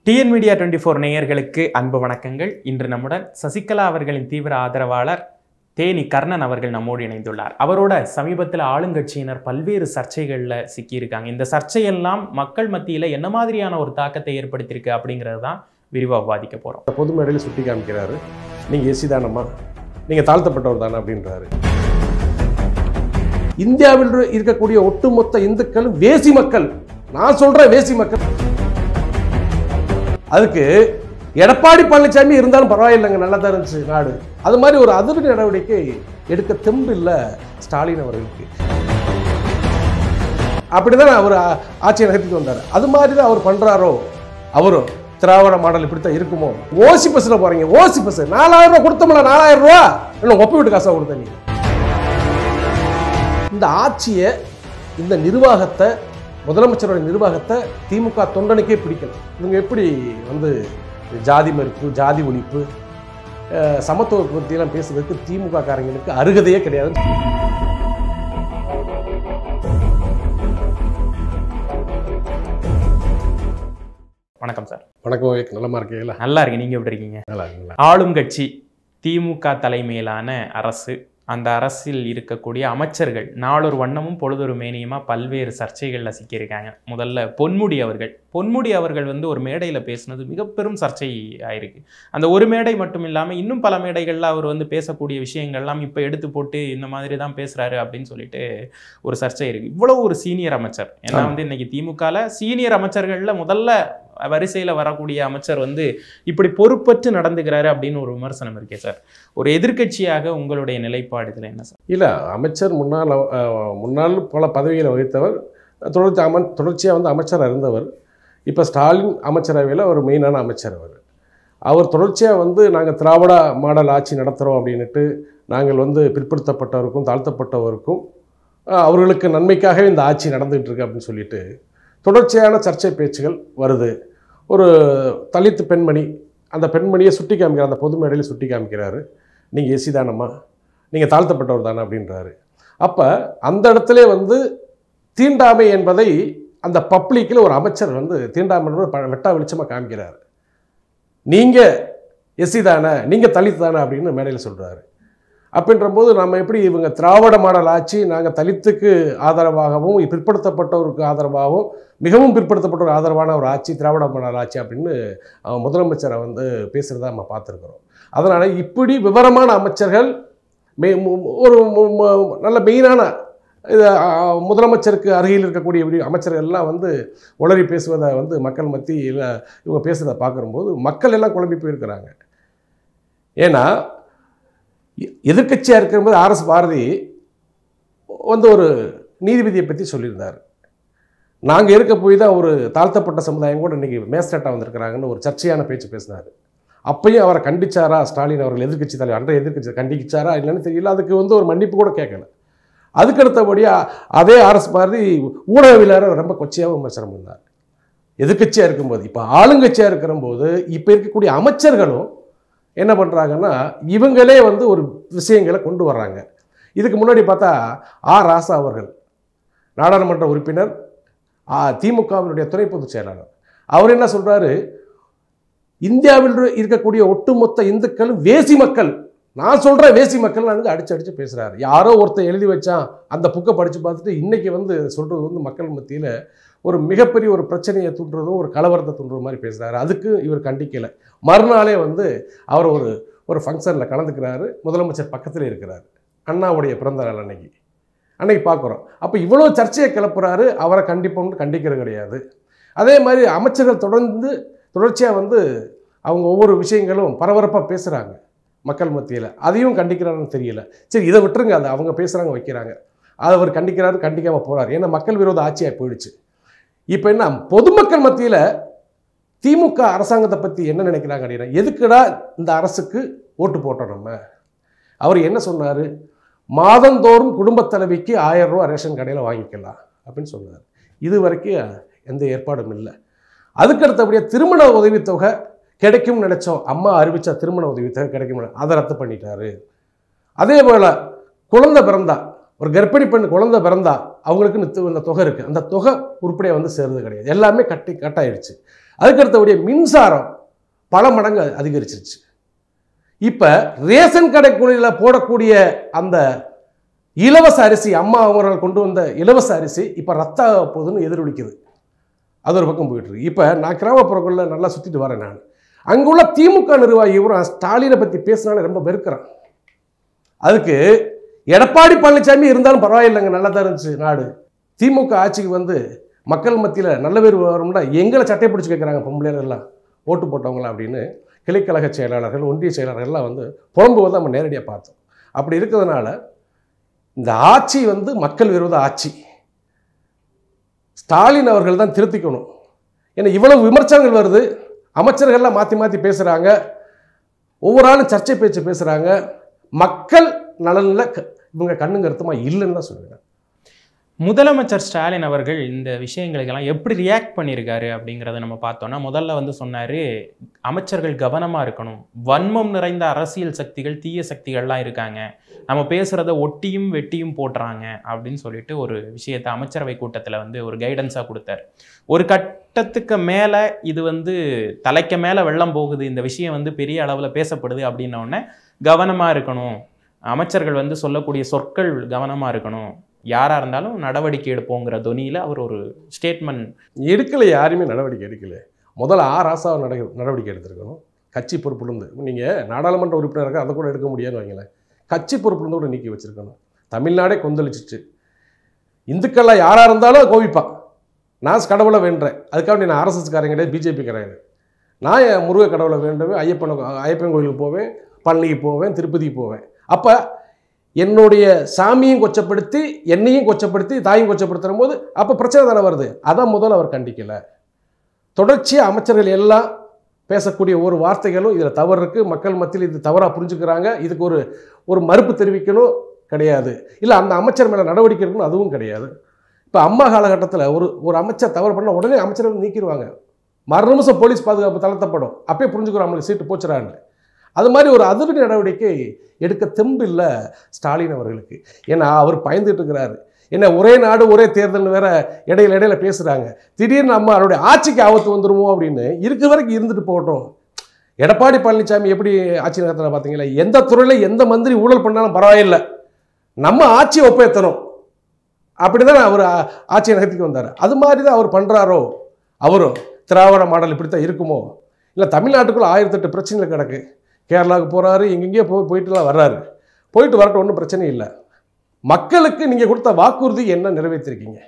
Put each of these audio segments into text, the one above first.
TN media twenty four நேயர்களுக்கு அன்பு வணக்கங்கள் இன்று நம்முடன் சசிகலா அவர்களின் தீவிர ஆதரவாளர் தேனி கர்ணன் அவர்கள் நம்மோடு இணைந்துள்ளார் அவரோட சமீபத்தில் ஆளுங்கட்சியினர் பல்வேறு சர்ச்சைகளில் சிக்கியிருக்காங்க இந்த சர்ச்சையெல்லாம் மக்கள் மத்தியில் என்ன மாதிரியான ஒரு தாக்கத்தை ஏற்படுத்தியிருக்கு அப்படிங்கிறது தான் விரிவாக விவாதிக்க போகிறோம் பொது மேடையில் சுட்டி காமிக்கிறாரு நீங்கள் எசி தானம்மா நீங்கள் தாழ்த்தப்பட்டவர் தானே அப்படின்றாரு இந்தியாவில் இருக்கக்கூடிய ஒட்டுமொத்த இந்துக்கள் வேசி மக்கள் நான் சொல்றேன் வேசி மக்கள் அதுக்கு எடப்பாடி பழனிசாமி இருந்தாலும் பரவாயில்லைங்க நல்லா தான் இருந்துச்சு நாடு அது மாதிரி ஒரு அதிரடி நடவடிக்கை எடுக்க தெம்பு இல்லை ஸ்டாலின் அவர்களுக்கு அப்படிதான் அவர் ஆ- ஆட்சியை நகர்த்திட்டு வந்தார் அது மாதிரி தான் அவர் பண்றாரோ அவரும் திராவிட மாடல் இப்படித்தான் இருக்குமோ ஓசி பஸ்ல போறீங்க ஓசி பஸ் நாலாயிரம் ரூபாய் கொடுத்தோம்ல நாலாயிரம் ரூபா இல்லை ஒப்பி விட்டு காசா கொடுத்த நீ இந்த ஆட்சியை இந்த நிர்வாகத்தை முதலமைச்சரோட நிர்வாகத்தை திமுக தொண்டனுக்கே பிடிக்கல இவங்க எப்படி வந்து ஜாதி மறுப்பு ஜாதி ஒழிப்பு அஹ், சமத்துவ பற்றியெல்லாம் பேசுறதுக்கு திமுக காரங்களுக்கு அருகதையே கிடையாது வணக்கம் சார் வணக்கம் விவேக் நலமா இருக்கீங்களா நல்லா இருக்கு நீங்கள் எப்படி இருக்கீங்க நல்லா இருக்குங்களா ஆளும் கட்சி திமுக தலைமையிலான அரசு அந்த அரசில் இருக்கக்கூடிய அமைச்சர்கள் நாளொரு வண்ணமும் பொழுதொரு மேனியுமா பல்வேறு சர்ச்சைகளில் சிக்கியிருக்காங்க முதல்ல பொன்முடி அவர்கள் பொன்முடி அவர்கள் வந்து ஒரு மேடையில் பேசினது மிக பெரும் சர்ச்சை ஆயிருக்கு அந்த ஒரு மேடை மட்டும் இல்லாமல் இன்னும் பல மேடைகளில் அவர் வந்து பேசக்கூடிய விஷயங்கள்லாம் இப்போ எடுத்து போட்டு இந்த மாதிரி தான் பேசுகிறாரு அப்படின்னு சொல்லிட்டு ஒரு சர்ச்சை இருக்குது இவ்வளோ ஒரு சீனியர் அமைச்சர் ஏன்னா ஆமா. வந்து இன்னைக்கு திமுகவில் சீனியர் அமைச்சர்களில் முதல்ல வரிசையில் வரக்கூடிய அமைச்சர் வந்து இப்படி பொறுப்பற்று நடந்துக்கிறாரு அப்படின்னு ஒரு விமர்சனம் இருக்கே சார் ஒரு எதிர்க்கட்சியாக உங்களுடைய நிலைப்பாடு இதில் என்ன சார் இல்லை அமைச்சர் முன்னாள் அஹ், முன்னாள் பல பதவிகளை வகித்தவர் தொடர்ச்சி அம தொடர்ச்சியாக வந்து அமைச்சராக இருந்தவர் இப்போ ஸ்டாலின் அமைச்சரவையில் ஒரு மெயினான அமைச்சர் அவர் அவர் தொடர்ச்சியாக வந்து நாங்கள் திராவிட மாடல் ஆட்சி நடத்துகிறோம் அப்படின்ட்டு நாங்கள் வந்து பிற்படுத்தப்பட்டவருக்கும் தாழ்த்தப்பட்டவருக்கும் அஹ், அவர்களுக்கு நன்மைக்காகவே இந்த ஆட்சி நடந்துகிட்டு இருக்கு அப்படின்னு சொல்லிட்டு தொடர்ச்சியான சர்ச்சை பேச்சுகள் வருது ஒரு தலித்து பெண்மணி அந்த பெண்மணியை சுட்டி காமிக்கிறார் அந்த பொது மேடையில் சுட்டி காமிக்கிறாரு நீங்கள் எசி தானம்மா நீங்கள் தாழ்த்தப்பட்டவர் தானே அப்படின்றாரு அப்போ அந்த இடத்துல வந்து தீண்டாமை என்பதை அந்த பப்ளிக்கில் ஒரு அமைச்சர் வந்து தீண்டாமை என்பதை ப- வெட்டா வெளிச்சமாக காமிக்கிறார் நீங்கள் எஸ்சி தானே நீங்கள் தலித்து தானே அப்படின்னு மேடையில் சொல்கிறாரு அப்படின்றபோது நம்ம எப்படி இவங்க திராவிட மாடல் ஆட்சி நாங்கள் தலித்துக்கு ஆதரவாகவும் பிற்படுத்தப்பட்டவருக்கு ஆதரவாகவும் மிகவும் பிற்படுத்தப்பட்டவர் ஆதரவான ஒரு ஆட்சி திராவிட மாடல் ஆட்சி அப்படின்னு அஹ், முதலமைச்சரை வந்து பேசுகிறத நம்ம பார்த்துருக்குறோம் அதனால் இப்படி விவரமான அமைச்சர்கள் மெ மு- மு- ஒரு மு- மு- நல்ல மெயினான இது அ, முதலமைச்சருக்கு அருகில் இருக்கக்கூடிய இப்படி அமைச்சர்கள் எல்லாம் வந்து உளறி பேசுவதை வந்து மக்கள் மத்தியில் இவங்க பேசுகிறத பார்க்கும்போது மக்கள் எல்லாம் குழம்பி போயிருக்கிறாங்க ஏன்னா எதிர்கட்சியாக இருக்கும்போது ஆர்எஸ் பாரதி வந்து ஒரு நீதிபதியை பற்றி சொல்லியிருந்தார் நாங்கள் இருக்க போய் தான் ஒரு தாழ்த்தப்பட்ட சமுதாயம் கூட இன்றைக்கி மேஸ்டேட்டாக வந்திருக்கிறாங்கன்னு ஒரு சர்ச்சையான பேச்சு பேசினார் அப்பயும் அவரை கண்டிச்சாரா ஸ்டாலின் அவர்கள் எதிர்க்கட்சி தலைவர் அன்றைய எதிர்க்கட்சி கண்டிச்சாரா இல்லைன்னு தெரியல அதுக்கு வந்து ஒரு மன்னிப்பு கூட கேட்கல அதுக்கு அடுத்தபடியாக அதே ஆர்எஸ் பாரதி ஊடகவியலாளர் ரொம்ப கொச்சையாக விமர்சனம் பண்ணார் எதிர்க்கட்சியாக இருக்கும்போது இப்போ ஆளுங்கட்சியாக இருக்கிறம்போது இப்போ இருக்கக்கூடிய அமைச்சர்களும் என்ன பண்ணுறாங்கன்னா இவங்களே வந்து ஒரு விஷயங்களை கொண்டு வர்றாங்க இதுக்கு முன்னாடி பார்த்தா ஆர் ராசா அவர்கள் நாடாளுமன்ற உறுப்பினர் ஆ, திமுகவினுடைய துணை பொதுச் செயலாளர் அவர் என்ன சொல்றாரு இந்தியாவில் இருக்கக்கூடிய ஒட்டுமொத்த இந்துக்கள் வேசி மக்கள் நான் சொல்ற வேசி மக்கள் வந்து அடிச்சு அடிச்சு பேசுறாரு யாரோ ஒருத்தன் எழுதி வச்சான் அந்த புக்கை படிச்சு பார்த்துட்டு இன்னைக்கு வந்து சொல்றது வந்து மக்கள் மத்தியில ஒரு மிகப்பெரிய ஒரு பிரச்சனையை தூண்டுறதும் ஒரு கலவரத்தை தூண்டுற மாதிரி பேசுறாரு அதுக்கு இவர் கண்டிக்கல மறுநாளே வந்து அவர் ஒரு ஒரு ஃபங்க்ஷனில் கலந்துக்கிறாரு முதலமைச்சர் பக்கத்தில் இருக்கிறார் அண்ணாவுடைய பிறந்த நாள் அன்னைக்கு அன்னைக்கு பார்க்குறோம் அப்போ இவ்வளோ சர்ச்சையை கிளப்புறாரு அவரை கண்டிப்போம்னு கண்டிக்கிறது கிடையாது அதே மாதிரி அமைச்சர்கள் தொடர்ந்து தொடர்ச்சியாக வந்து அவங்க ஒவ்வொரு விஷயங்களும் பரபரப்பாக பேசுகிறாங்க மக்கள் மத்தியில் அதையும் கண்டிக்கிறாருன்னு தெரியல சரி இதை விட்டுருங்க அதை அவங்க பேசுகிறாங்க வைக்கிறாங்க அதை அவர் கண்டிக்கிறாரு கண்டிக்காமல் போகிறார் ஏன்னா மக்கள் விரோத ஆட்சியாக போயிடுச்சு இப்போ என்ன பொதுமக்கள் மத்தியில் திமுக அரசாங்கத்தை பற்றி என்ன நினைக்கிறாங்க அப்படின்னா எதுக்குடா இந்த அரசுக்கு ஓட்டு போட்டோம் நம்ம அவர் என்ன சொன்னார் மாதந்தோறும் குடும்பத் தலைவிக்கு ஆயிரம் ரூபா ரேஷன் கடையில் வாங்கிக்கலாம் அப்படின்னு சொன்னார் இது வரைக்கும் எந்த ஏற்பாடும் இல்லை அதுக்கு அடுத்தபடியாக திருமண உதவித்தொகை கிடைக்கும்னு நினச்சோம் அம்மா அறிவிச்ச திருமண உதவித்தொகை கிடைக்கும் அதை ரத்து பண்ணிட்டாரு அதே போல் குழந்தை பிறந்தா ஒரு கர்ப்பிணி பெண் குழந்தை பிறந்தா அவங்களுக்கு இந்த தொகை இருக்குது அந்த தொகை உருப்படியாக வந்து சேருது கிடையாது எல்லாமே கட்டி கட்டாயிடுச்சு அதுக்கடுத்தபடியே மின்சாரம் பல மடங்கு அதிகரிச்சிருச்சு இப்போ ரேஷன் கடைக்குழியில் போடக்கூடிய அந்த இலவச அரிசி அம்மா அவர்கள் கொண்டு வந்த இலவச அரிசி இப்போ ரத்த போகுதுன்னு எதிரொலிக்குது அது ஒரு பக்கம் போயிட்டு இருக்கு இப்போ நான் கிராமப்புறங்களில் நல்லா சுற்றிட்டு வரேன் நான் அங்குள்ள திமுக நிர்வாகி பூரா ஸ்டாலினை பற்றி பேசினாலே ரொம்ப வெறுக்கிறான் அதுக்கு எடப்பாடி பழனிசாமி இருந்தாலும் பரவாயில்லைங்க நல்லா தான் இருந்துச்சு நாடு திமுக ஆட்சிக்கு வந்து மக்கள் மத்தியில் நல்ல பேர் வரும்னா எங்களை சட்டை பிடிச்சி கேட்குறாங்க பொம்பளையர் எல்லாம் ஓட்டு போட்டவங்களா அப்படின்னு கிளைக்கழக செயலாளர்கள் ஒன்றிய செயலாளர்கள்லாம் வந்து புலம்புவதை நம்ம நேரடியாக பார்த்தோம் அப்படி இருக்கிறதுனால இந்த ஆட்சி வந்து மக்கள் விரோத ஆட்சி ஸ்டாலின் அவர்கள் தான் திருத்திக்கணும் ஏன்னா இவ்வளவு விமர்சனங்கள் வருது அமைச்சர்கள்லாம் மாற்றி மாற்றி பேசுகிறாங்க ஒவ்வொரு ஆளும் சர்ச்சை பேச்சு பேசுகிறாங்க மக்கள் நலனில் க- இவங்க கண்ணுங்க கருத்துமாக இல்லைன்னு தான் சொல்லுவேன் முதலமைச்சர் ஸ்டாலின் அவர்கள் இந்த விஷயங்களுக்கெல்லாம் எப்படி ரியாக்ட் பண்ணியிருக்காரு அப்படிங்கிறத நம்ம பார்த்தோம்னா முதல்ல வந்து சொன்னார் அமைச்சர்கள் கவனமாக இருக்கணும் வன்மம் நிறைந்த அரசியல் சக்திகள் தீய சக்திகள்லாம் இருக்காங்க நம்ம பேசுகிறத ஒட்டியும் வெட்டியும் போட்டுறாங்க அப்படின்னு சொல்லிட்டு ஒரு விஷயத்தை அமைச்சரவை கூட்டத்தில் வந்து ஒரு கைடன்ஸாக கொடுத்தார் ஒரு கட்டத்துக்கு மேலே இது வந்து தலைக்கு மேலே வெள்ளம் போகுது இந்த விஷயம் வந்து பெரிய அளவில் பேசப்படுது அப்படின்ன உடனே கவனமாக இருக்கணும் அமைச்சர்கள் வந்து சொல்லக்கூடிய சொற்கள் கவனமாக இருக்கணும் யாராக இருந்தாலும் நடவடிக்கை எடுப்போங்கிற தொனியில் அவர் ஒரு ஸ்டேட்மெண்ட் எடுக்கலை யாருமே நடவடிக்கை எடுக்கல முதல்ல ஆ ராசாவை நட நடவடிக்கை எடுத்திருக்கணும் கட்சி பொறுப்புலேருந்து நீங்கள் நாடாளுமன்ற உறுப்பினருக்கு அதை கூட எடுக்க முடியாதுன்னு வைங்களேன் கட்சி பொறுப்புலேருந்து கூட நீக்கி வச்சிருக்கணும் தமிழ்நாடே கொந்தளிச்சிச்சு இந்துக்கள்லாம் யாராக இருந்தாலும் கோவிப்பான் நான் கடவுளை வேண்டுறேன் அதுக்காக நான் ஆர்எஸ்எஸ்காரங்க கிடையாது பிஜேபிக்காரங்க நான் என் முருக கடவுளை வேண்டுவேன் ஐயப்பனை ஐயப்பன் கோயிலுக்கு போவேன் பழனிக்கு போவேன் திருப்பதிக்கு போவேன் அப்போ என்னுடைய சாமியும் கொச்சப்படுத்தி என்னையும் கொச்சப்படுத்தி தாயும் கொச்சப்படுத்துற போது அப்போ பிரச்சனை தானே வருது அதான் முதல்ல அவர் கண்டிக்கலை தொடர்ச்சியாக அமைச்சர்கள் எல்லாம் பேசக்கூடிய ஒரு வார்த்தைகளும் இதில் தவறு இருக்குது மக்கள் மத்தியில் இது தவறாக புரிஞ்சுக்கிறாங்க இதுக்கு ஒரு ஒரு மறுப்பு தெரிவிக்கணும் கிடையாது இல்லை அந்த அமைச்சர் மேலே நடவடிக்கை இருக்கணும் அதுவும் கிடையாது இப்போ அம்மா காலகட்டத்தில் ஒரு ஒரு அமைச்சர் தவறு பண்ணால் உடனே அமைச்சரை வந்து நீக்கிடுவாங்க மறு நிமிஷம் போலீஸ் பாதுகாப்பு தளர்த்தப்படும் அப்பயே புரிஞ்சுக்கிறோம் நம்மளுக்கு சீட்டு போச்சுறான்னு அது மாதிரி ஒரு அதிரடி நடவடிக்கை எடுக்க தெம்பு இல்லை ஸ்டாலின் அவர்களுக்கு ஏன்னா அவர் பயந்துட்டு இருக்கிறாரு என்ன ஒரே நாடு ஒரே தேர்தல்னு வேற இடையில இடையில பேசுகிறாங்க திடீர்னு நம்ம அவருடைய ஆட்சிக்கு ஆபத்து வந்துருமோ அப்படின்னு இருக்க வரைக்கும் இருந்துட்டு போகட்டும் எடப்பாடி பழனிசாமி எப்படி ஆட்சி நடத்துறா பார்த்தீங்களா எந்த துறையில் எந்த மந்திரி ஊழல் பண்ணாலும் பரவாயில்லை நம்ம ஆட்சியை ஒப்பேற்றணும் அப்படி தான் அவர் ஆ- ஆட்சியை நகர்த்திக்கு வந்தார் அது மாதிரி தான் அவர் பண்ணுறாரோ அவரும் திராவிட மாடல் இப்படி தான் இருக்குமோ இல்லை தமிழ்நாட்டுக்குள்ள ஆயிரத்தெட்டு பிரச்சனைகள் கிடக்கு கேரளாவுக்கு போகிறாரு எங்கெங்கேயோ போய் போயிட்டுலாம் வர்றாரு போயிட்டு வரட்டும் ஒன்றும் பிரச்சனை இல்லை மக்களுக்கு நீங்கள் கொடுத்த வாக்குறுதி என்ன நிறைவேற்றிருக்கீங்க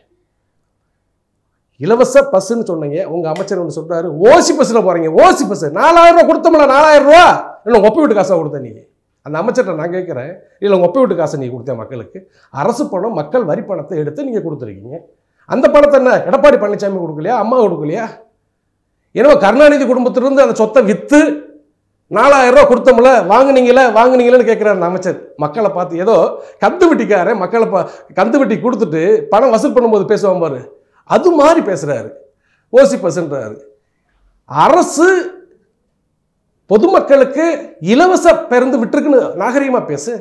இலவச பஸ்ஸுன்னு சொன்னீங்க உங்கள் அமைச்சர் ஒன்று சொல்றாரு ஓசி பஸ்ஸில் போகிறீங்க ஓசி பஸ் நாலாயிரம் ரூபா கொடுத்தோம்ல நாலாயிரம் ரூபா இல்லை உங்கள் ஒப்பை வீட்டு காசாக கொடுத்த நீ அந்த அமைச்சர்கிட்ட நான் கேட்குறேன் இல்லை உங்கள் ஒப்பை வீட்டு காசை நீ கொடுத்த மக்களுக்கு அரசு பணம் மக்கள் வரி பணத்தை எடுத்து நீங்கள் கொடுத்துருக்கீங்க அந்த பணத்தை என்ன எடப்பாடி பழனிசாமி கொடுக்கலையா அம்மா கொடுக்கலையா ஏன்னா கருணாநிதி குடும்பத்திலிருந்து அந்த சொத்தை விற்று நாலாயிரம் ரூபா கொடுத்தோம்ல வாங்குனீங்களே வாங்குனீங்களேன்னு கேட்குறாரு அந்த அமைச்சர் மக்களை பார்த்து ஏதோ கந்து வெட்டிக்காரன் மக்களை பா கந்து வெட்டி கொடுத்துட்டு பணம் வசூல் பண்ணும்போது பேசுவான் பாரு அது மாதிரி பேசுகிறாரு ஓசி பர்சன்றாரு அரசு பொதுமக்களுக்கு இலவச பேருந்து விட்டுருக்குன்னு நாகரிகமாக பேசு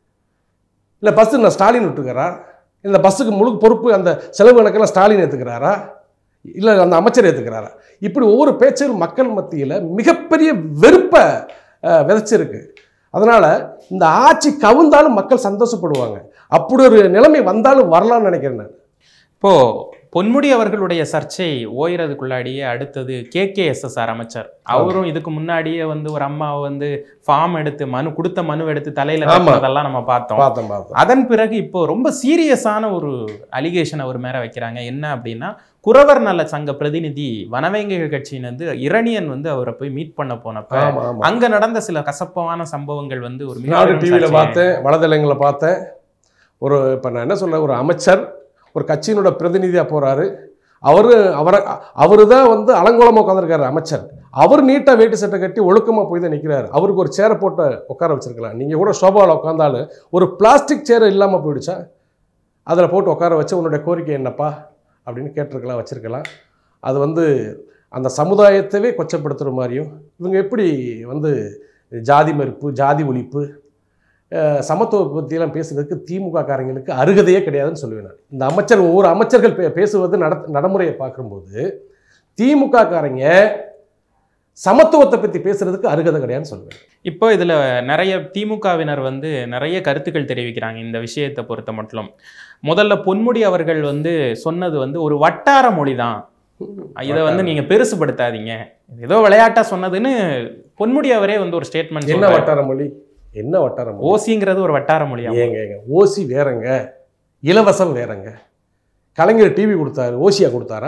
இல்லை பஸ்ஸு நான் ஸ்டாலின் விட்டுருக்காரா இந்த பஸ்ஸுக்கு முழு பொறுப்பு அந்த செலவு கணக்கெல்லாம் ஸ்டாலின் ஏற்றுக்கிறாரா இல்லை அந்த அமைச்சர் ஏற்றுக்கிறாரா இப்படி ஒவ்வொரு பேச்சும் மக்கள் மத்தியில் மிகப்பெரிய வெறுப்பை அஹ், விதைச்சிருக்கு அதனால் இந்த ஆட்சி கவுந்தாலும் மக்கள் சந்தோஷப்படுவாங்க அப்படி ஒரு நிலைமை வந்தாலும் வரலாம்னு நினைக்கிறேன் நான் இப்போ பொன்முடி அவர்களுடைய சர்ச்சை ஓயறதுக்குள்ளாடியே அடுத்தது கே கே எஸ்எஸ்ஆர் அமைச்சர் அவரும் இதுக்கு முன்னாடியே வந்து ஒரு அம்மாவை வந்து ஃபார்ம் எடுத்து மனு கொடுத்த மனு எடுத்து தலையில ஆமா. கட்டுறதெல்லாம் நம்ம பார்த்தோம் பார்த்தேன் பார்த்தேன் அதன் பிறகு இப்போ ரொம்ப சீரியஸான ஒரு அலிகேஷன் அவர் மேல வைக்கிறாங்க என்ன அப்படின்னா குறவர் நல சங்க பிரதிநிதி வனவேங்கைகள் கட்சியின் வந்து இரணியன் வந்து அவரை போய் மீட் பண்ண போனப்ப ஆமாம் ஆமாம் அங்க நடந்த சில கசப்பான சம்பவங்கள் வந்து ஒரு மிக நாடு பெரும் டிவியில் சர்ச்சையை- பார்த்தேன் வலதளங்களை பார்த்தேன் ஒரு இப்போ நான் என்ன சொல்ல ஒரு அமைச்சர் ஒரு கட்சியினோட பிரதிநிதியாக போகிறாரு அவர் அவரை அவர் தான் வந்து அலங்கோலமாக உட்காந்துருக்காரு அமைச்சர் அவர் நீட்டாக வேட்டி சட்டை கட்டி ஒழுக்கமாக போய் தான் நிற்கிறாரு அவருக்கு ஒரு சேரை போட்டு உட்கார வச்சிருக்கலாம் நீங்கள் கூட சோபாவில் உட்காந்தாலும் ஒரு பிளாஸ்டிக் சேர் இல்லாமல் போயிடுச்சா அதில் போட்டு உட்கார வச்சு உன்னுடைய கோரிக்கை என்னப்பா அப்படின்னு கேட்டிருக்கலாம் வச்சிருக்கலாம் அது வந்து அந்த சமுதாயத்தவே கொச்சப்படுத்துகிற மாதிரியும் இவங்க எப்படி வந்து ஜாதி மறுப்பு ஜாதி ஒழிப்பு அஹ், சமத்துவ பற்றியெல்லாம் பேசுறதுக்கு திமுக காரங்களுக்கு அருகதையே கிடையாதுன்னு சொல்லுவேன் நான் இந்த அமைச்சர் ஒவ்வொரு அமைச்சர்கள் பே பேசுவது நட நடைமுறையை பார்க்கும்போது திமுக காரங்க சமத்துவத்தை பத்தி பேசுறதுக்கு அருகதை கிடையாதுன்னு சொல்லுவேன் இப்போ இதுல நிறைய திமுகவினர் வந்து நிறைய கருத்துக்கள் தெரிவிக்கிறாங்க இந்த விஷயத்தை பொறுத்த மட்டும் முதல்ல பொன்முடி அவர்கள் வந்து சொன்னது வந்து ஒரு வட்டார மொழி தான் இதை வந்து நீங்க பெருசுபடுத்தாதீங்க இது ஏதோ விளையாட்டா சொன்னதுன்னு பொன்முடி அவரே வந்து ஒரு ஸ்டேட்மெண்ட் என்ன வட்டார மொழி என்ன வட்டார மொழி ஓசிங்கிறது ஒரு வட்டார மொழியா ஏங்க ஏங்க ஓசி வேறங்க இலவசம் வேறங்க கலைஞர் டிவி கொடுத்தாரு ஓசியா கொடுத்தாரா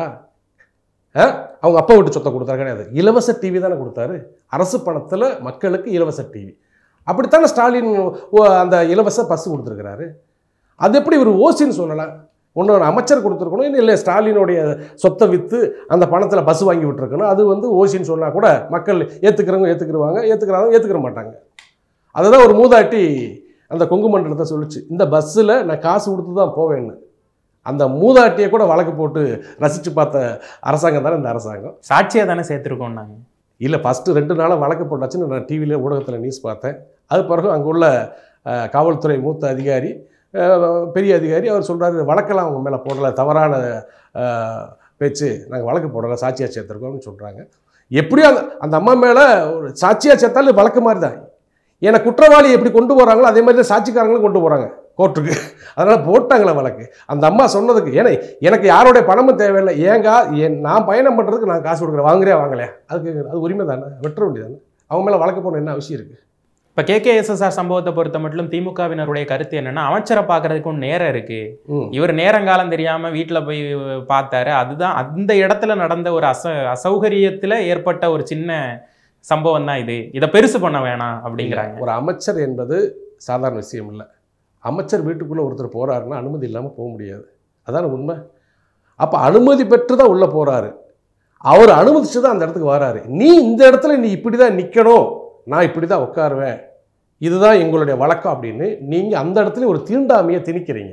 ஆ? அவங்க அப்பா வீட்டு சொத்தை கொடுத்தாரு கிடையாது இலவச டிவி தானே கொடுத்தாரு அரசு பணத்தில் மக்களுக்கு இலவச டிவி அப்படித்தானே ஸ்டாலின் ஓ- அந்த இலவச பஸ் கொடுத்துருக்கிறாரு அது எப்படி ஒரு ஓசின்னு சொல்லலாம் ஒன்று அமைச்சர் கொடுத்துருக்கணும் இல்லை ஸ்டாலினுடைய சொத்தை விற்று அந்த பணத்தில் பஸ் வாங்கி விட்டுருக்கணும் அது வந்து ஓசின்னு சொன்னால் கூட மக்கள் ஏற்றுக்கிறவங்க ஏற்றுக்குருவாங்க ஏற்றுக்கிறாங்க ஏற்றுக்கிற மாட்டாங்க அதுதான் ஒரு மூதாட்டி அந்த கொங்கு மண்டலத்தை சொல்லுச்சு இந்த பஸ்ஸில் நான் காசு கொடுத்து தான் போவேன்னு அந்த மூதாட்டியை கூட வழக்கு போட்டு ரசித்து பார்த்த அரசாங்கம் தானே இந்த அரசாங்கம் சாட்சியா தானே சேர்த்திருக்கோம் நாங்க இல்லை ஃபஸ்ட்டு ரெண்டு நாளாக வழக்கு போட்டாச்சுன்னு நான் டிவியில் ஊடகத்தில் நியூஸ் பார்த்தேன் அது பிறகு அங்கே உள்ள அஹ், காவல்துறை மூத்த அதிகாரி அஹ், பெரிய அதிகாரி அவர் சொல்கிறாரு வழக்கெல்லாம் அவங்க மேலே போடலை தவறான அஹ், பேச்சு நாங்கள் வழக்கு போடலை சாட்சியாக சேர்த்துருக்கோம்னு சொல்கிறாங்க எப்படியும் அந்த அந்த அம்மா மேலே ஒரு சாட்சியாக சேர்த்தாலும் வழக்கு மாதிரி தான் ஏன்னா குற்றவாளி எப்படி கொண்டு போகிறாங்களோ அதே மாதிரி தான் சாட்சிக்காரங்களும் கொண்டு போகிறாங்க கோர்ட்டுக்கு அதனால் போட்டாங்களே வழக்கு அந்த அம்மா சொன்னதுக்கு ஏன்னா எனக்கு யாரோடைய பணமும் தேவையில்லை ஏங்கா என் நான் பயணம் பண்ணுறதுக்கு நான் காசு கொடுக்குறேன் வாங்குறியா வாங்கலையா அதுக்கு அது உரிமை தானே வெட்ட வேண்டியதானே அவங்க மேலே வழக்கு போன என்ன அவசியம் இருக்குது இப்ப கேகேஎஸ்எஸ்ஆர் சம்பவத்தை பொறுத்த மட்டும் திமுகவினருடைய கருத்து என்னன்னா அமைச்சரை பார்க்கறதுக்கும் நேரம் இருக்கு ம் இவர் நேரங்காலம் தெரியாம வீட்டுல போய் பார்த்தாரு அதுதான் அந்த இடத்துல நடந்த ஒரு அச அசௌகரியத்துல ஏற்பட்ட ஒரு சின்ன சம்பவம் தான் இது இதை பெருசு பண்ண வேணாம் அப்படிங்கிறாங்க ஒரு அமைச்சர் என்பது சாதாரண விஷயம் இல்லை அமைச்சர் வீட்டுக்குள்ளே ஒருத்தர் போகிறாருன்னா அனுமதி இல்லாமல் போக முடியாது அதான உண்மை அப்போ அனுமதி பெற்று தான் உள்ளே போகிறாரு அவர் அனுமதிச்சு தான் அந்த இடத்துக்கு வராரு நீ இந்த இடத்துல நீ இப்படி தான் நிற்கணும் நான் இப்படி தான் உட்காருவேன் இதுதான் எங்களுடைய வழக்கம் அப்படின்னு நீங்கள் அந்த இடத்துல ஒரு தீண்டாமையை திணிக்கிறீங்க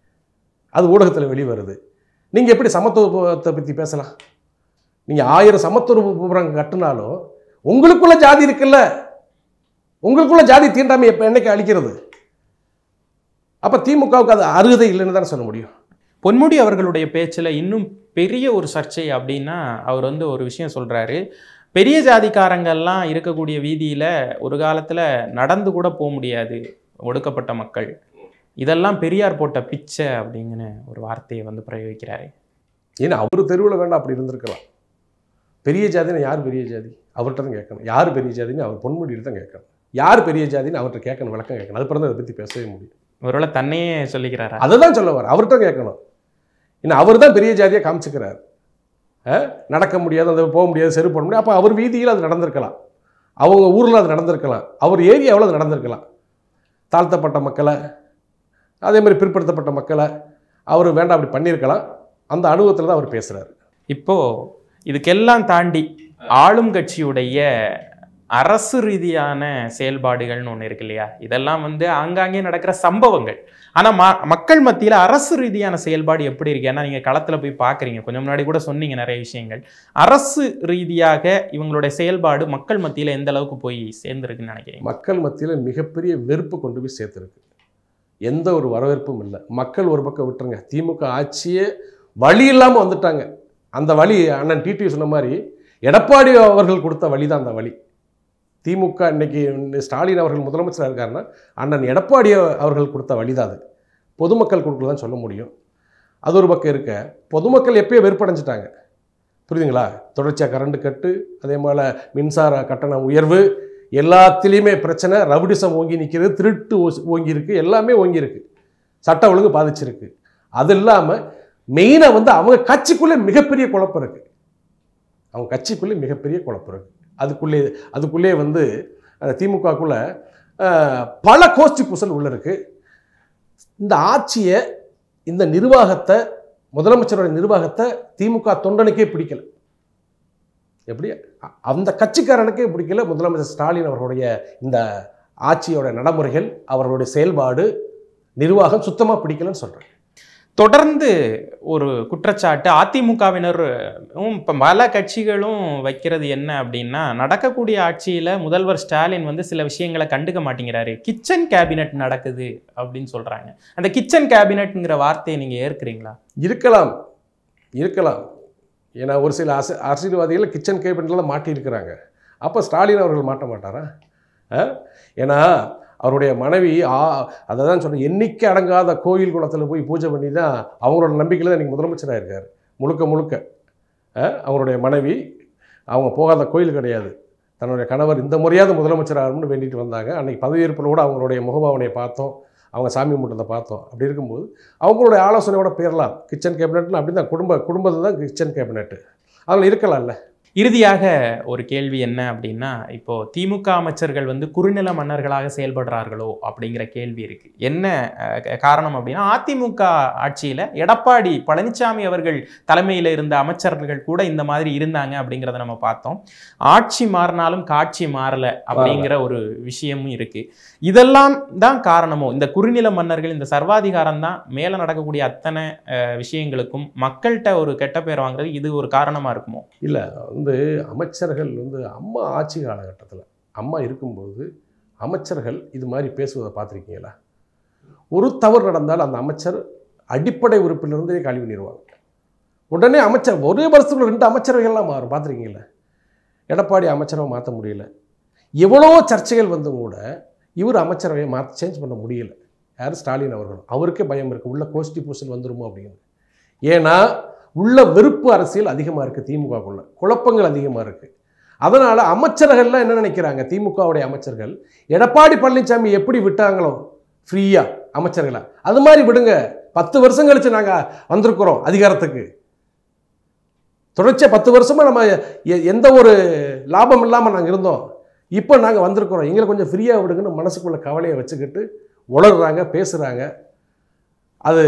அது ஊடகத்தில் வெளிவருது நீங்கள் எப்படி சமத்துவத்தை பற்றி பேசலாம் நீங்கள் ஆயிரம் சமத்துவ கட்டினாலும் உங்களுக்குள்ள ஜாதி இருக்குல்ல உங்களுக்குள்ள ஜாதி தீண்டாமை எப்போ என்னைக்கு அழிக்கிறது அப்போ திமுகவுக்கு அது அருகதை இல்லைன்னு தானே சொல்ல முடியும் பொன்முடி அவர்களுடைய பேச்சுல இன்னும் பெரிய ஒரு சர்ச்சை அப்படின்னா அவர் வந்து ஒரு விஷயம் சொல்றாரு பெரிய ஜாதிக்காரங்கெல்லாம் இருக்கக்கூடிய வீதியில ஒரு காலத்துல நடந்து கூட போக முடியாது ஒடுக்கப்பட்ட மக்கள் இதெல்லாம் பெரியார் போட்ட பிச்சை அப்படிங்கிற ஒரு வார்த்தையை வந்து பிரயோகிக்கிறாரு ஏன்னா அவர் தெருவில் வேண்டாம் அப்படி இருந்திருக்கலாம் பெரிய ஜாதினா யார் பெரிய ஜாதி அவர்கிட்ட தான் கேட்கணும் யார் பெரிய ஜாதின்னு அவர் பொன்முடியில் தான் கேட்கணும் யார் பெரிய ஜாதின்னு அவர்கிட்ட கேட்கணும் விளக்கம் கேட்கணும் அது பிறகு அதை பற்றி பேசவே முடியும் ஒருவேளை தன்னையே சொல்லிக்கிறாரா அதை தான் சொல்ல வர அவர்கிட்ட கேட்கணும் ஏன்னா அவர் தான் பெரிய ஜாதியாக காமிச்சுக்கிறார் அஹ், நடக்க முடியாது அந்த போக முடியாது செருப்பு போட முடியாது அப்போ அவர் வீதியில் அது நடந்திருக்கலாம் அவங்க ஊரில் அது நடந்திருக்கலாம் அவர் ஏரியாவில் அது நடந்திருக்கலாம் தாழ்த்தப்பட்ட மக்களை அதே மாதிரி பிற்படுத்தப்பட்ட மக்களை அவர் வேண்டாம் அப்படி பண்ணியிருக்கலாம் அந்த அனுபவத்தில் தான் அவர் பேசுகிறார் இப்போ இதுக்கெல்லாம் தாண்டி ஆளும் கட்சியுடைய அரசு ரீதியான செயல்பாடுகள்னு ஒன்று இருக்கு இல்லையா இதெல்லாம் வந்து ஆங்காங்கே நடக்கிற சம்பவங்கள் ஆனால் ம மக்கள் மத்தியில் அரசு ரீதியான செயல்பாடு எப்படி இருக்கு ஏன்னா நீங்கள் களத்தில் போய் பார்க்குறீங்க கொஞ்சம் முன்னாடி கூட சொன்னீங்க நிறைய விஷயங்கள் அரசு ரீதியாக இவங்களுடைய செயல்பாடு மக்கள் மத்தியில் எந்த அளவுக்கு போய் சேர்ந்துருக்குன்னு நினைக்கிறீங்க மக்கள் மத்தியில் மிகப்பெரிய வெறுப்பு கொண்டு போய் சேர்த்துருக்கு எந்த ஒரு வரவேற்பும் இல்லை மக்கள் ஒரு பக்கம் விட்டுருங்க திமுக ஆட்சியே வழி இல்லாமல் வந்துட்டாங்க அந்த வழி அண்ணன் டிடி சொன்ன மாதிரி எடப்பாடி அவர்கள் கொடுத்த வழி தான் அந்த வழி திமுக இன்னைக்கு ஸ்டாலின் அவர்கள் முதலமைச்சராக இருக்காருன்னா அண்ணன் எடப்பாடி அவர்கள் கொடுத்த வழி தான் அது பொதுமக்கள் கொடுக்கலதான் சொல்ல முடியும் அது ஒரு பக்கம் இருக்க பொதுமக்கள் எப்பயோ வெறுப்படைஞ்சிட்டாங்க புரியுதுங்களா தொடர்ச்சியாக கரண்ட் கட்டு அதே போல் மின்சார கட்டண உயர்வு எல்லாத்துலேயுமே பிரச்சனை ரவுடிசம் ஓங்கி நிற்கிறது திருட்டு ஓஸ்- ஓங்கி இருக்கு எல்லாமே ஓங்கி இருக்கு சட்ட ஒழுங்கு பாதிச்சிருக்கு அது இல்லாமல் மெயினாக வந்து அவங்க கட்சிக்குள்ளே மிகப்பெரிய குழப்பம் இருக்கு அவங்க கட்சிக்குள்ளே மிகப்பெரிய குழப்பம் இருக்கு அதுக்குள்ளே அதுக்குள்ளே வந்து அஹ், திமுகக்குள்ள அஹ், பல கோஷ்டி பூசல் உள்ள இருக்கு இந்த ஆட்சியை இந்த நிர்வாகத்தை முதலமைச்சரோட நிர்வாகத்தை திமுக தொண்டனுக்கே பிடிக்கல எப்படி அ- அந்த கட்சிக்காரனுக்கே பிடிக்கல முதலமைச்சர் ஸ்டாலின் அவர்களுடைய இந்த ஆட்சியோட நடைமுறைகள் அவர்களுடைய செயல்பாடு நிர்வாகம் சுத்தமாக பிடிக்கலன்னு சொல்கிறேன் தொடர்ந்து ஒரு குற்றச்சாட்டு அதிமுகவினரும் இப்போ பல கட்சிகளும் வைக்கிறது என்ன அப்படின்னா நடக்கக்கூடிய ஆட்சியில் முதல்வர் ஸ்டாலின் வந்து சில விஷயங்களை கண்டுக்க மாட்டேங்கிறாரு கிச்சன் கேபினெட் நடக்குது அப்படின்னு சொல்கிறாங்க அந்த கிச்சன் கேபினெட்ங்கிற வார்த்தையை நீங்கள் ஏற்கிறீங்களா இருக்கலாம் இருக்கலாம் ஏன்னா ஒரு சில அரசு அரசியல்வாதிகள் கிச்சன் கேபினட்டில் மாட்டியிருக்கிறாங்க அப்போ ஸ்டாலின் அவர்கள் மாட்ட மாட்டாரா ஆ? ஏன்னா அவருடைய மனைவி ஆ அதை தான் சொல்கிறேன் எண்ணிக்கை அடங்காத கோயில் குளத்தில் போய் பூஜை பண்ணி தான் அவங்களோட நம்பிக்கையில் தான் இன்றைக்கி முதலமைச்சராக இருக்கார் முழுக்க முழுக்க ஆ? அவருடைய மனைவி அவங்க போகாத கோயில் கிடையாது தன்னுடைய கணவர் இந்த முறையாவது முதலமைச்சராகணும்னு வேண்டிட்டு வந்தாங்க அன்றைக்கி பதவியேற்பில் கூட அவங்களுடைய முகபாவனையை பார்த்தோம் அவங்க சாமி கும்பிட்டதை பார்த்தோம் அப்படி இருக்கும்போது அவங்களுடைய ஆலோசனையோட பேரலாம் கிச்சன் கேபினட்னு அப்படி தான் குடும்ப குடும்பத்து தான் கிச்சன் கேபினெட்டு அதில் இருக்கலாம்ல இறுதியாக ஒரு கேள்வி என்ன அப்படின்னா இப்போ திமுக அமைச்சர்கள் வந்து குறுநில மன்னர்களாக செயல்படுறார்களோ அப்படிங்கிற கேள்வி இருக்கு என்ன அஹ், க- காரணம் அப்படின்னா அதிமுக ஆட்சியில எடப்பாடி பழனிசாமி அவர்கள் தலைமையில் இருந்த அமைச்சர்கள் கூட இந்த மாதிரி இருந்தாங்க அப்படிங்கிறத நம்ம பார்த்தோம் ஆட்சி மாறினாலும் காட்சி மாறல அப்படிங்கிற ஒரு விஷயமும் இருக்கு இதெல்லாம் தான் காரணமோ இந்த குறுநில மன்னர்கள் இந்த சர்வாதிகாரம் தான் மேல நடக்கக்கூடிய அத்தனை அஹ், விஷயங்களுக்கும் மக்கள்கிட்ட ஒரு கெட்ட பேர் வாங்குறது இது ஒரு காரணமா இருக்குமோ வந்து அமைச்சர்கள் வந்து அம்மா ஆட்சி காலகட்டத்தில் அம்மா இருக்கும்போது அமைச்சர்கள் இது மாதிரி பேசுவதை பார்த்துருக்கீங்களா ஒரு தவறு நடந்தால் அந்த அமைச்சர் அடிப்படை உறுப்பிலிருந்தே காலி பண்ணிடுவாங்க உடனே அமைச்சர் ஒரே வருஷத்துக்குள்ள ரெண்டு அமைச்சரவைகள்லாம் மாறும் பார்த்துருக்கீங்களா எடப்பாடி அமைச்சரவை மாற்ற முடியல எவ்வளோ சர்ச்சைகள் வந்தும் கூட இவர் அமைச்சரவையை மாற்ற சேஞ்ச் பண்ண முடியல யார் ஸ்டாலின் அவர்கள் அவருக்கே பயம் இருக்குது உள்ள கோஷ்டி பூசல் வந்துருமோ அப்படின்னு ஏன்னா உள்ள வெறுப்பு அரசியல் அதிகமாக இருக்குது திமுகக்குள்ள குழப்பங்கள் அதிகமாக இருக்குது அதனால் அமைச்சர்கள்லாம் என்ன நினைக்கிறாங்க திமுகவுடைய அமைச்சர்கள் எடப்பாடி பழனிசாமி எப்படி விட்டாங்களோ ஃப்ரீயாக அமைச்சர்களா அது மாதிரி விடுங்க பத்து வருஷம் கழிச்சு நாங்கள் வந்திருக்கிறோம் அதிகாரத்துக்கு தொடர்ச்சியாக பத்து வருஷமாக நம்ம எ- எந்த ஒரு லாபம் இல்லாமல் நாங்கள் இருந்தோம் இப்போ நாங்கள் வந்திருக்கிறோம் எங்களை கொஞ்சம் ஃப்ரீயாக விடுங்கன்னு மனசுக்குள்ள கவலையை வச்சுக்கிட்டு உளறுறாங்க பேசுகிறாங்க அது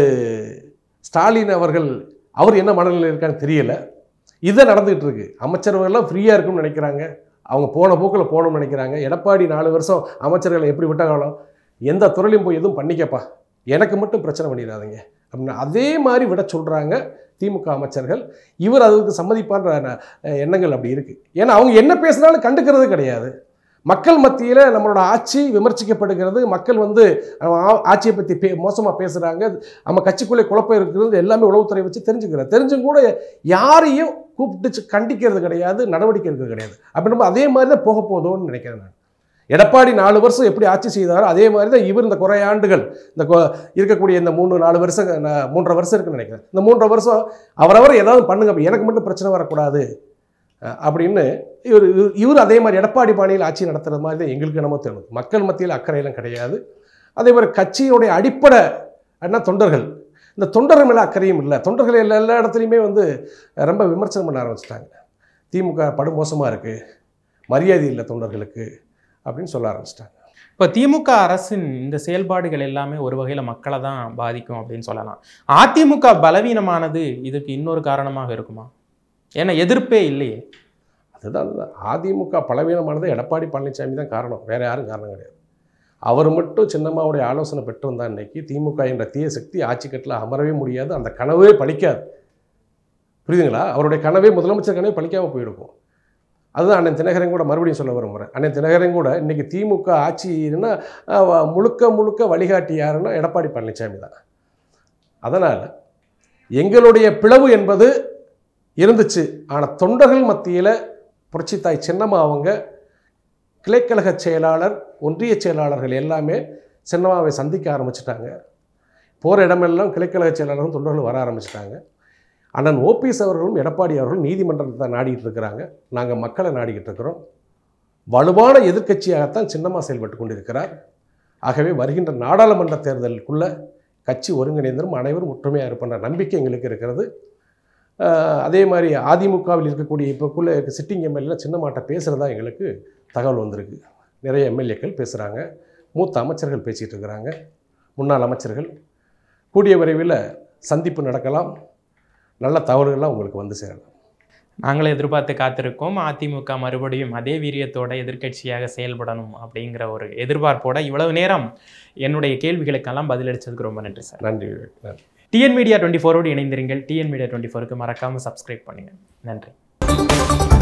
ஸ்டாலின் அவர்கள் அவர் என்ன மனநிலையில் இருக்கான்னு தெரியல இதை நடந்துகிட்டு இருக்கு அமைச்சர்கள்லாம் ஃப்ரீயாக இருக்கும்னு நினைக்கிறாங்க அவங்க போன போக்கில் போகணும்னு நினைக்கிறாங்க எடப்பாடி நாலு வருஷம் அமைச்சர்களை எப்படி விட்டாங்களோ எந்த துறையிலும் போய் எதுவும் பண்ணிக்கப்பா எனக்கு மட்டும் பிரச்சனை பண்ணிடாதீங்க அப்படின்னு அதே மாதிரி விட சொல்கிறாங்க திமுக அமைச்சர்கள் இவர் அதுக்கு சம்மதிப்பான்ற அஹ், எண்ணங்கள் அப்படி இருக்குது ஏன்னா அவங்க என்ன பேசுனாலும் கண்டுக்கிறது கிடையாது மக்கள் மத்தியில் நம்மளோட ஆட்சி விமர்சிக்கப்படுகிறது மக்கள் வந்து அஹ், ஆ- ஆட்சியை பற்றி பே மோசமாக பேசுகிறாங்க நம்ம கட்சிக்குள்ளே குழப்பம் இருக்கிறது எல்லாமே உளவுத்துறை வச்சு தெரிஞ்சுக்கிறேன் தெரிஞ்சும் கூட யாரையும் கூப்பிட்டு கண்டிக்கிறது கிடையாது நடவடிக்கை எடுக்கிறது கிடையாது அப்படின்னும் அதே மாதிரி தான் போக போதோன்னு நினைக்கிறேன் நான் எடப்பாடி நாலு வருஷம் எப்படி ஆட்சி செய்தாரோ அதே மாதிரி தான் இவர் இந்த குறை ஆண்டுகள் இந்த கொ- இருக்கக்கூடிய இந்த மூணு நாலு வருஷம் நான் மூன்றரை வருஷம் இருக்குன்னு நினைக்கிறேன் இந்த மூன்றரை வருஷம் அவரவர் ஏதாவது பண்ணுங்க எனக்கு மட்டும் பிரச்சனை வரக்கூடாது அஹ், அப்படின்னு இவர் இவர்- இவர் அதே மாதிரி எடப்பாடி பாணியில் ஆட்சி நடத்துறது மாதிரி தான் எங்களுக்கு என்னமோ தோணுது மக்கள் மத்தியில் அக்கறையெல்லாம் கிடையாது அதே மாதிரி கட்சியினுடைய அடிப்படை என்ன தொண்டர்கள் இந்த தொண்டர்கள் மேலே அக்கறையும் இல்லை தொண்டர்கள் எல்லா எல்லா இடத்துலையுமே வந்து ரொம்ப விமர்சனம் பண்ண ஆரம்பிச்சிட்டாங்க திமுக படுமோசமாக இருக்குது மரியாதை இல்லை தொண்டர்களுக்கு அப்படின்னு சொல்ல ஆரம்பிச்சிட்டாங்க இப்போ திமுக அரசின் இந்த செயல்பாடுகள் எல்லாமே ஒரு வகையில் மக்களை தான் பாதிக்கும் அப்படின்னு சொல்லலாம் அதிமுக பலவீனமானது இதுக்கு இன்னொரு காரணமாக இருக்குமா ஏன்னா எதிர்ப்பே இல்லையே அதுதான் அதுதான் அதிமுக பலவீனமானது எடப்பாடி பழனிசாமி தான் காரணம் வேறு யாரும் காரணம் கிடையாது அவர் மட்டும் சின்னம்மாவுடைய ஆலோசனை பெற்று வந்தா இன்னைக்கு திமுக என்ற தீய சக்தி ஆட்சி கட்டில் அமரவே முடியாது அந்த கனவே பலிக்காது புரியுதுங்களா அவருடைய கனவே முதலமைச்சர் கனவே பலிக்காமல் போயிருக்கும் அதுதான் அண்ணன் தினகரன் கூட மறுபடியும் சொல்ல விரும்புகிறேன் அண்ணன் தினகரன் கூட இன்னைக்கு திமுக ஆட்சின்னா அஹ், முழுக்க முழுக்க வழிகாட்டி யாருன்னா எடப்பாடி பழனிசாமி தான் அதனால் எங்களுடைய பிளவு என்பது இருந்துச்சு ஆனால் தொண்டர்கள் மத்தியில் புரட்சித்தாய் சின்னம்மா அவங்க கிளைக்கழக செயலாளர் ஒன்றிய செயலாளர்கள் எல்லாமே சின்னம்மாவை சந்திக்க ஆரம்பிச்சிட்டாங்க போகிற இடமெல்லாம் கிளைக்கழக செயலாளரும் தொண்டர்களும் வர ஆரம்பிச்சிட்டாங்க அண்ணன் ஓபிஎஸ் அவர்களும் எடப்பாடி அவர்களும் நீதிமன்றத்தை தான் நாடிட்டு இருக்கிறாங்க நாங்கள் மக்களை நாடிக்கிட்டு இருக்கிறோம் வலுவான எதிர்க்கட்சியாகத்தான் சின்னம்மா செயல்பட்டு கொண்டிருக்கிறார் ஆகவே வருகின்ற நாடாளுமன்ற தேர்தலுக்குள்ள கட்சி ஒருங்கிணைந்தரும் அனைவரும் ஒற்றுமையாக இருப்பன்ற நம்பிக்கை எங்களுக்கு இருக்கிறது ஆஹ் அதே மாதிரி அதிமுகவில் இருக்கக்கூடிய இப்போக்குள்ள சிட்டிங் எம்எல்ஏ சின்னமாட்ட பேசுகிறதா எங்களுக்கு தகவல் வந்திருக்கு நிறைய எம்எல்ஏக்கள் பேசுகிறாங்க மூத்த அமைச்சர்கள் பேசிகிட்டு இருக்கிறாங்க முன்னாள் அமைச்சர்கள் கூடிய விரைவில் சந்திப்பு நடக்கலாம் நல்ல தகவல்கள்லாம் உங்களுக்கு வந்து சேரலாம் நாங்களும் எதிர்பார்த்து காத்திருக்கோம் அதிமுக மறுபடியும் அதே வீரியத்தோட எதிர்க்கட்சியாக செயல்படணும் அப்படிங்கிற ஒரு எதிர்பார்ப்போட இவ்வளவு நேரம் என்னுடைய கேள்விகளுக்கெல்லாம் பதிலளிச்சதுக்கு ரொம்ப நன்றி சார் நன்றி நன்றி டிஎன் மீடியா டுவெண்ட்டி ஃபோரோடு இணைந்திருங்கள் டிஎன் மீடியா டுவெண்ட்டி ஃபோருக்கு மறக்காமல் சப்ஸ்கிரைப் பண்ணுங்கள் நன்றி